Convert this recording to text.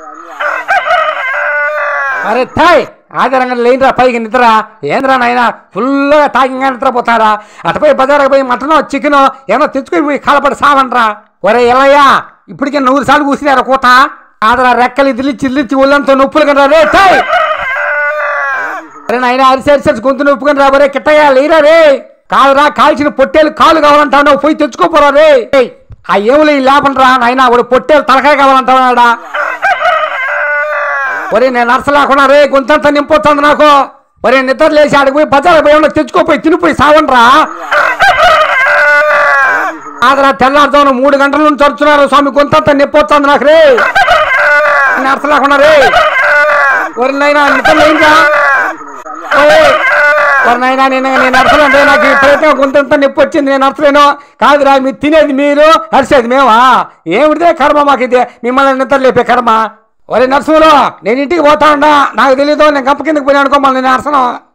అరే థాయ్ ఆధారంగా లేనిరా పైకి నిద్ర ఏంద్రా నాయన ఫుల్గా తాగిగా నిద్రపోతారా అటుపోయి బజార్కి పోయి మటనో చికెనో ఏమో తెచ్చుకొని పోయి కాలపడి సావండ్రా ఒరే ఎలయ్యా ఇప్పటికే నూరు సార్లు కూసినారా కూత ఆదరా రెక్కలు ఇదిలిచ్చి ఇదిలిచ్చి ఒళ్ళంతా నొప్పులు కనరా రే థాయ్ అరే నాయన అరిసి అరిసి గొంతు నొప్పుకొని రా ఒరే కిట్టయ్యా లేరా రే కాదురా కాల్చిన పొట్టేలు కాలు కావాలంటావు పోయి తెచ్చుకోపోరా రే ఏయ్, ఆ ఏములు ఈ లేపండ్రా నాయన వాడు పొట్టేలు తలకాయ కావాలంటావాడా ఒరే నేను నర్సలాకుండా రే గొంతంతా నింపొస్తుంది నాకు ఒరే నిద్ర లేచి ఆడికి పోయి బజార్ పోయి ఏమన్నా తెచ్చుకోపోయి తినిపోయి సావండ్రా ఆదరా తెల్లారుజామున మూడు గంటల నుంచి అరుచున్నారు స్వామి గొంతంతా నిప్పొస్తుంది నాకు రే నర్సలాకుండా రే ఒరి నైనా నిద్ర లేంగా ఒరి నైనా నేను నేను అరసలంటే నాకు ఈ ప్రయత్నం గొంతంతా నొప్పి వచ్చింది నేను అరసలేను కాదురా మీరు తినేది మీరు అరిసేది మేమా ఏమిటిదే కర్మ మాకు ఇదే మిమ్మల్ని నిద్ర లేపే కర్మ ఒరే నర్సులో నేను ఇంటికి పోతా ఉన్నా నాకు తెలీదు నేను గంప కిందకి పోయినా అనుకో మళ్ళీ నేను అరసను